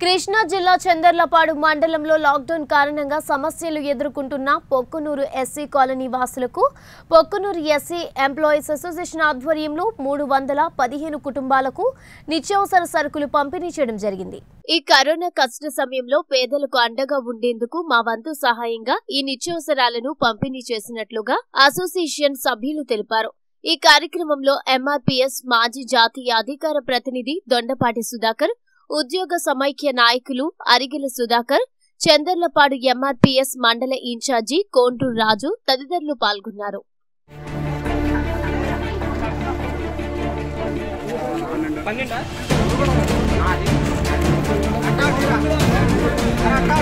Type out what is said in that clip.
కృష్ణా జిల్లా చందర్లపాడు మండలంలో లాక్డౌన్ కారణంగా సమస్యలు ఎదుర్కొంటున్న పొక్కునూరు ఎస్సీ కాలనీ వాసులకు పొక్కునూరు ఎస్సీ ఎంప్లాయీస్ అసోసియేషన్ ఆధ్వర్యంలో మూడు వందల పదిహేను కుటుంబాలకు నిత్యావసర సరుకులు పంపిణీ చేయడం జరిగింది ఈ కరోనా కష్ట సమయంలో పేదలకు అండగా ఉండేందుకు మా వంతు సహాయంగా ఈ నిత్యావసరాలను పంపిణీ చేసినట్లుగా అసోసియేషన్ సభ్యులు తెలిపారు ఈ కార్యక్రమంలో ఎంఆర్పీఎస్ మాజీ జాతీయ అధికార ప్రతినిధి దొండపాటి సుధాకర్ ఉద్యోగ సమైక్య నాయకులు అరిగెల సుధాకర్ చందర్లపాడు ఎంఆర్పీఎస్ మండల ఇన్ఛార్జి కోండ్రు రాజు తదితరులు పాల్గొన్నారు పన్నెండా అక్క